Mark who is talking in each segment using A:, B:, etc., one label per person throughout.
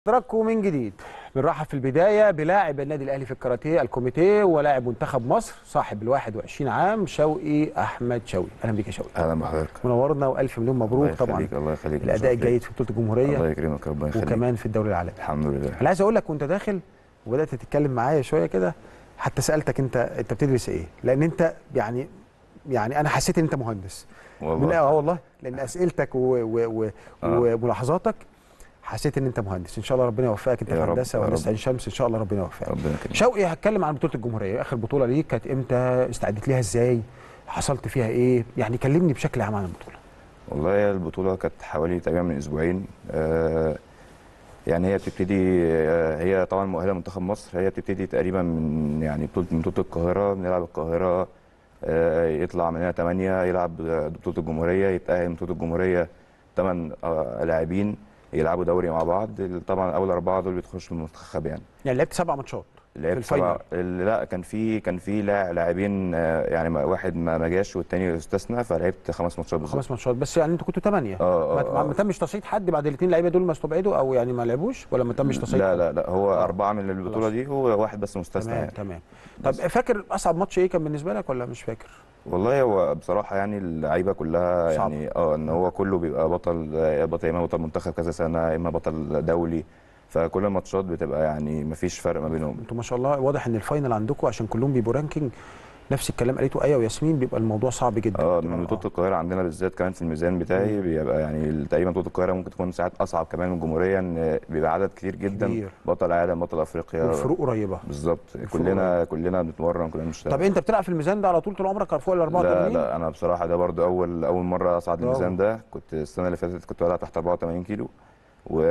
A: حضراتكم من جديد بنرحب في البدايه بلاعب النادي الاهلي في الكاراتيه الكوميتيه ولاعب منتخب مصر صاحب ال 21 عام شوقي احمد شوقي اهلا بيك يا شوقي
B: اهلا بحضرتك
A: منورنا والف مليون مبروك
B: الله
A: طبعا
B: يخليك الله يخليك
A: الاداء
B: الله
A: الجيد في بطوله الجمهوريه
B: الله يكرمك ربنا يخليك
A: وكمان في الدوري العالمي
B: الحمد لله
A: انا عايز اقول لك وانت داخل وبدات تتكلم معايا شويه كده حتى سالتك انت انت بتدرس ايه لان انت يعني يعني انا حسيت ان انت مهندس من
B: والله
A: اه والله لان اسئلتك و... و... و...
B: آه.
A: وملاحظاتك حسيت ان انت مهندس ان شاء الله ربنا يوفقك انت
B: يا
A: في
B: رب،
A: هندسه
B: يا
A: وهندسه
B: رب.
A: عين شمس ان شاء الله ربنا يوفقك
B: ربنا يكرمك
A: شوقي هتكلم عن بطوله الجمهوريه اخر بطوله ليك كانت امتى استعدت ليها ازاي حصلت فيها ايه يعني كلمني بشكل عام عن البطوله
B: والله هي البطوله كانت حوالي تقريبا من اسبوعين آه يعني هي بتبتدي آه هي طبعا مؤهله منتخب مصر هي بتبتدي تقريبا من يعني بطوله من بطوله القاهره بنلعب القاهره آه يطلع مننا 8 يلعب بطوله الجمهوريه يتاهل من بطوله الجمهوريه 8 آه لاعبين يلعبوا دوري مع بعض طبعا اول اربعه دول بيخشوا المنتخب يعني
A: يعني لعبت سبع ماتشات
B: لعبت
A: الفاينل.
B: سبعة ال- لا كان في كان في لاع- لاعبين آه، يعني ما- واحد ما ما جاش والتاني استثنى فلعبت خمس ماتشات بالظبط
A: خمس ماتشات بس يعني انتوا كنتوا ثمانيه
B: اه
A: ما,
B: اه
A: ما-
B: آه.
A: ما تمش تصعيد حد بعد الاثنين لعيبه دول ما استبعدوا او يعني ما لعبوش ولا ما تمش تصعيد
B: لا
A: حد؟
B: لا لا هو
A: آه.
B: أربعة من البطولة
A: خلاص.
B: دي هو واحد بس مستثنى
A: تمام
B: يعني
A: تمام طب فاكر اصعب ماتش ايه كان بالنسبه لك ولا مش فاكر
B: والله هو بصراحة يعني اللعيبة كلها
A: صعب.
B: يعني اه ان هو كله بيبقى بطل آه، بطل يا اما بطل منتخب كذا سنة يا اما بطل دولي فكل الماتشات بتبقى يعني مفيش فرق ما بينهم
A: انتوا ما شاء الله واضح ان الفاينل عندكم عشان كلهم بيبقوا رانكينج نفس الكلام قالته ايه وياسمين بيبقى الموضوع صعب جدا
B: اه من بطولة القاهرة عندنا بالذات كمان في الميزان بتاعي بيبقى يعني تقريبا بطولة القاهرة ممكن تكون ساعات أصعب كمان من الجمهورية إن بيبقى عدد كتير جدا
A: كبير.
B: بطل عالم بطل أفريقيا
A: والفروق قريبه
B: بالظبط
A: الفروق
B: كلنا كلنا بنتمرن كلنا بنشتغل
A: طب انت بتلعب في الميزان ده على طول طول عمرك فوق ال
B: لا
A: 84
B: لا انا بصراحه ده برضو اول اول مره اصعد
A: برافو.
B: الميزان ده كنت السنه اللي فاتت كنت بلعب تحت 84 كيلو و...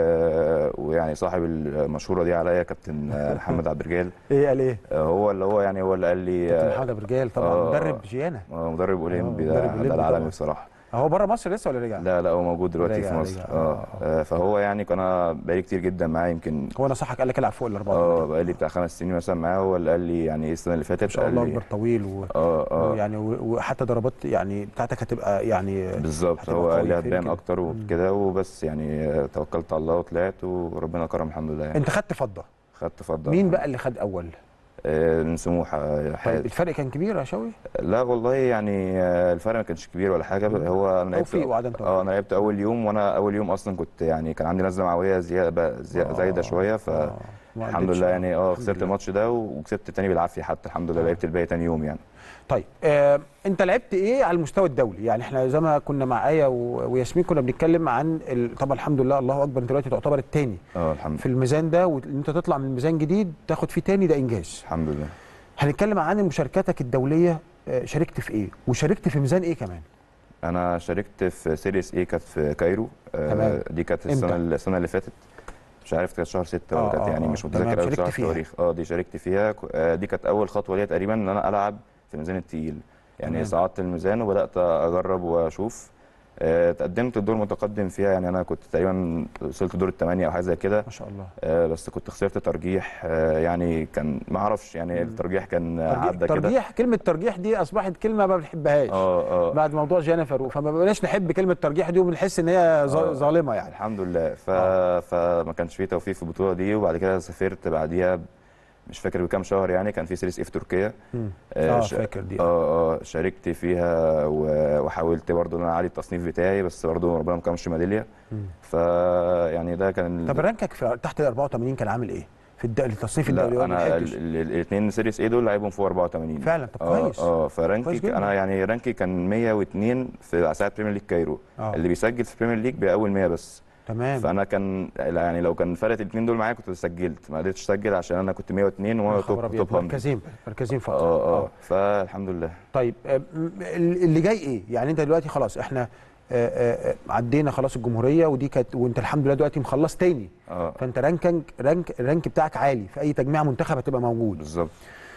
B: ويعني صاحب المشهوره دي عليا كابتن محمد عبد الرجال
A: ايه قال ايه
B: هو اللي هو يعني هو اللي قال لي
A: كابتن محمد ابو رجال طبعا
B: آه.
A: مدرب جيانا
B: آه، مدرب اولمبي
A: مدرب
B: ده,
A: أولمبي
B: ده
A: طبعا.
B: العالمي بصراحه
A: هو بره مصر لسه ولا رجع
B: لا لا هو موجود دلوقتي
A: رجع-
B: في مصر
A: رجع.
B: اه
A: آه.
B: آه، فهو يعني كان انا بقالي كتير جدا معاه يمكن
A: هو نصحك قال لك العب فوق ال
B: اه
A: 84
B: بقالي بتاع خمس سنين مثلا معاه هو اللي قال لي يعني ايه السنه اللي فاتت
A: ما شاء
B: قال
A: الله
B: لي-
A: اكبر طويل و...
B: اه اه
A: يعني و- وحتى ضربات يعني بتاعتك هتبقى يعني
B: بالظبط
A: هتبقى
B: هو قال لي
A: قوي فين
B: هتبان
A: كده.
B: اكتر وكده وبس يعني آه، توكلت على الله وطلعت وربنا كرم الحمد لله يعني
A: انت خدت فضه
B: خدت فضه
A: مين بقى اللي خد اول
B: آه، من سموحه آه،
A: طيب
B: حياتي
A: الفرق كان كبير يا شوي
B: لا والله يعني آه، الفرق ما كانش كبير ولا حاجه بقى هو انا
A: توفيق
B: لعبت
A: وعدم توفيق.
B: اه انا لعبت اول يوم وانا اول يوم اصلا كنت يعني كان عندي نزله معويه زياده زي- زايده شويه ف
A: آه، ما
B: الحمد
A: قدرتش.
B: لله يعني اه
A: الحمد
B: خسرت
A: لله.
B: الماتش ده وكسبت التاني بالعافيه حتى الحمد لله
A: آه.
B: لعبت الباقي تاني يوم يعني
A: طيب آه، انت لعبت ايه على المستوى الدولي يعني احنا زي ما كنا مع ايه و- وياسمين كنا بنتكلم عن ال... طبعا الحمد لله الله اكبر انت دلوقتي تعتبر الثاني
B: اه الحمد
A: في الميزان ده وان انت تطلع من ميزان جديد تاخد فيه تاني ده انجاز
B: الحمد لله
A: هنتكلم عن مشاركاتك الدوليه آه، شاركت في ايه وشاركت في ميزان ايه كمان
B: انا شاركت في سيريس اي كانت في كايرو آه،
A: تمام.
B: دي كانت
A: إمتى؟
B: السنه السنه اللي فاتت مش عارف كانت شهر 6
A: آه،
B: ولا كانت
A: آه،
B: يعني
A: آه.
B: مش
A: تمام،
B: متذكر قوي
A: شاركت
B: بصراحه
A: فيها.
B: التواريخ اه دي شاركت فيها ك- آه، دي كانت اول خطوه ليا تقريبا ان انا العب في الميزان التقيل يعني
A: تمام.
B: صعدت الميزان وبدات اجرب واشوف آه، تقدمت الدور متقدم فيها يعني انا كنت تقريبا وصلت دور الثمانيه او حاجه زي كده
A: ما شاء الله
B: آه، بس كنت خسرت ترجيح آه، يعني كان ما اعرفش يعني الترجيح كان
A: ترجيح,
B: عدى كده
A: ترجيح كلمه ترجيح دي اصبحت كلمه ما بنحبهاش
B: اه اه
A: بعد موضوع جانا فاروق فما بقناش نحب كلمه ترجيح دي وبنحس ان هي ظ-
B: آه.
A: ظالمه يعني
B: الحمد لله ف...
A: آه.
B: فما كانش فيه توفيق في البطوله دي وبعد كده سافرت بعديها ب- مش فاكر بكام شهر يعني كان في سيريس اف تركيا
A: مم.
B: آه،
A: اه
B: ش-
A: فاكر دي
B: اه اه شاركت فيها و- وحاولت برضو ان انا اعلي التصنيف بتاعي بس برضو ربنا ما كرمش ميداليه
A: مم.
B: ف يعني ده كان
A: طب رانكك في تحت ال 84 كان عامل ايه؟ في الد... التصنيف الدولي
B: لا
A: ولا ما
B: انا
A: لحقتش؟
B: الاثنين سيريس اي دول لعبهم فوق 84
A: فعلا طب
B: اه
A: كويس
B: اه
A: كويس
B: فرانكي
A: جدا.
B: انا يعني رانكي كان 102 في ساعه بريمير ليج كايرو
A: آه.
B: اللي بيسجل في بريمير ليج باول 100 بس
A: تمام
B: فانا كان يعني لو كان فرقت الاثنين دول معايا كنت سجلت ما قدرتش اسجل عشان انا كنت 102 وهو
A: يا خبر
B: توب
A: أبيض،
B: توب 100
A: مركزين مركزين فقط
B: اه اه فالحمد لله
A: طيب آه، م- اللي جاي ايه؟ يعني انت دلوقتي خلاص احنا آه، آه، آه، عدينا خلاص الجمهوريه ودي كانت وانت الحمد لله دلوقتي مخلص تاني
B: اه
A: فانت رانكنج رانك الرانك بتاعك عالي في اي تجميع منتخب هتبقى موجود
B: بالظبط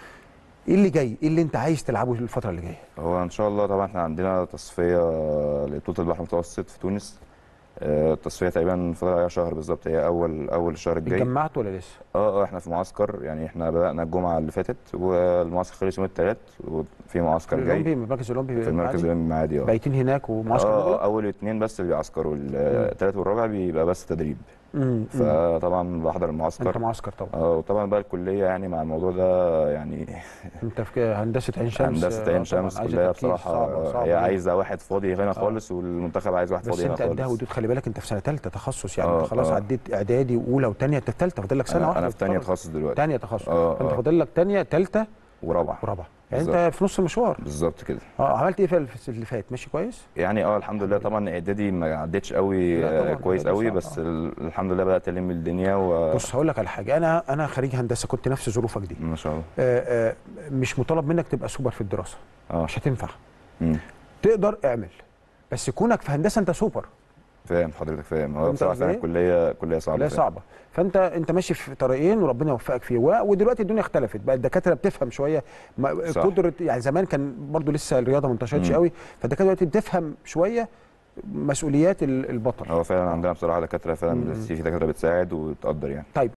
A: ايه اللي جاي؟ ايه اللي انت عايز تلعبه الفتره اللي جايه؟
B: هو ان شاء الله طبعا احنا عندنا تصفيه لبطوله البحر المتوسط في تونس آه، التصفيه تقريبا فاضل عليها شهر بالظبط هي اول اول الشهر الجاي
A: اتجمعت ولا لسه؟
B: اه اه احنا في معسكر يعني احنا بدانا الجمعه اللي فاتت والمعسكر خلص يوم الثلاث وفي معسكر
A: الاولمبي
B: جاي
A: من المركز الاولمبي
B: في المركز
A: عادي؟
B: الأولمبي المعادي اه
A: بايتين هناك ومعسكر
B: اه
A: مغلق؟
B: آه، اول اثنين بس اللي بيعسكروا الثالث والرابع بيبقى بس تدريب
A: امم
B: فطبعا بحضر
A: انت
B: المعسكر
A: معسكر طبعا
B: اه وطبعا بقى الكليه يعني مع الموضوع ده يعني
A: انت في هندسه عين شمس
B: هندسه
A: آه،
B: عين
A: طبعاً
B: شمس
A: عايزة
B: كلها
A: تركيز،
B: بصراحه
A: صعبة- صعبة
B: هي
A: جداً.
B: عايزه واحد فاضي هنا خالص والمنتخب عايز واحد
A: بس
B: فاضي هنا
A: انت قدها
B: خالص
A: ودود خلي بالك انت في سنه ثالثه تخصص يعني
B: اه،
A: انت خلاص
B: اه.
A: عديت اعدادي واولى وثانيه انت في ثالثه فاضل لك سنه
B: انا
A: واحده
B: انا في ثانيه
A: وتتخرج.
B: تخصص دلوقتي
A: تانية تخصص
B: اه،
A: انت
B: اه.
A: فاضل لك تانية ثالثه
B: ورابعه
A: ورابعه يعني
B: بالظبط.
A: انت في نص المشوار
B: بالظبط كده
A: اه عملت ايه في الف- اللي فات ماشي كويس
B: يعني اه الحمد لله طبعا اعدادي ما عدتش قوي
A: لا طبعاً،
B: آه، كويس
A: إعدادي
B: قوي
A: صعب،
B: بس
A: اه.
B: ال- الحمد لله بدات الم الدنيا و
A: بص هقول لك على حاجه انا انا خريج هندسه كنت نفس ظروفك دي
B: ما شاء الله
A: آه آه مش مطالب منك تبقى سوبر في الدراسه
B: اه
A: مش هتنفع
B: مم.
A: تقدر اعمل بس كونك في هندسه انت سوبر
B: فاهم حضرتك فاهم هو
A: فهمت
B: بصراحه
A: قصدي
B: فعلا
A: ايه؟
B: الكليه كليه صعبه
A: لا
B: فعلا.
A: صعبه فانت انت ماشي في طريقين وربنا يوفقك فيه و- ودلوقتي الدنيا اختلفت بقى الدكاتره بتفهم شويه ما-
B: صح.
A: قدره يعني زمان كان برضو لسه الرياضه ما انتشرتش
B: مم.
A: قوي فالدكاتره دلوقتي بتفهم شويه مسؤوليات ال- البطل
B: هو فعلا عندنا بصراحه دكاتره فعلا
A: مم.
B: بس في دكاتره بتساعد وتقدر يعني
A: طيب